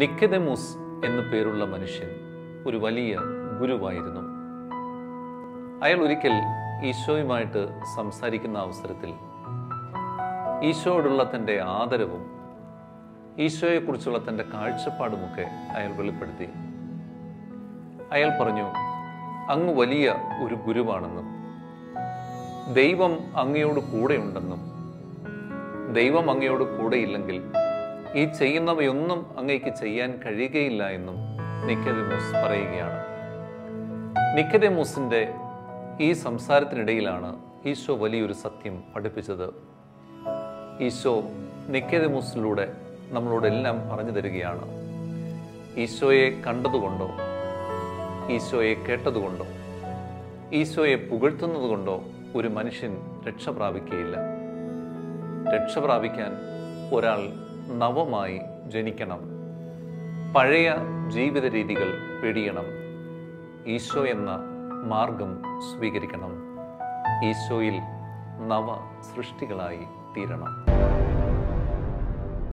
നിക്കദെമൂസ് എന്നു പേരുള്ള മനുഷ്യൻ ഒരു വലിയ ഗുരുവായിരുന്നു അയാൾ ഒരിക്കൽ ഈശോയുമായിട്ട് സംസാരിക്കുന്ന അവസരത്തിൽ ഈശോയോടുള്ള തൻ്റെ ആദരവും ഈശോയെക്കുറിച്ചുള്ള തൻ്റെ കാഴ്ചപ്പാടുമൊക്കെ അയാൾ വെളിപ്പെടുത്തി അയാൾ പറഞ്ഞു അങ്ങ് വലിയ ഒരു ഗുരുവാണെന്നും ദൈവം അങ്ങയോട് കൂടെയുണ്ടെന്നും ദൈവം അങ്ങയോട് കൂടെയില്ലെങ്കിൽ ഈ ചെയ്യുന്നവയൊന്നും അങ്ങേക്ക് ചെയ്യാൻ കഴിയുകയില്ല എന്നും നിക്കതെമൂസ് പറയുകയാണ് നിക്കതെമൂസിൻ്റെ ഈ സംസാരത്തിനിടയിലാണ് ഈശോ വലിയൊരു സത്യം പഠിപ്പിച്ചത് ഈശോ നിക്കതെമൂസിലൂടെ നമ്മളോടെല്ലാം പറഞ്ഞു തരികയാണ് ഈശോയെ കണ്ടതുകൊണ്ടോ ഈശോയെ കേട്ടതുകൊണ്ടോ ഈശോയെ പുകഴ്ത്തുന്നത് കൊണ്ടോ ഒരു മനുഷ്യൻ രക്ഷ പ്രാപിക്കുകയില്ല രക്ഷ പ്രാപിക്കാൻ ഒരാൾ നവമായി ജനിക്കണം പഴയ ജീവിത രീതികൾ വെടിയണം ഈശോ എന്ന മാർഗം സ്വീകരിക്കണം ഈശോയിൽ നവ സൃഷ്ടികളായി തീരണം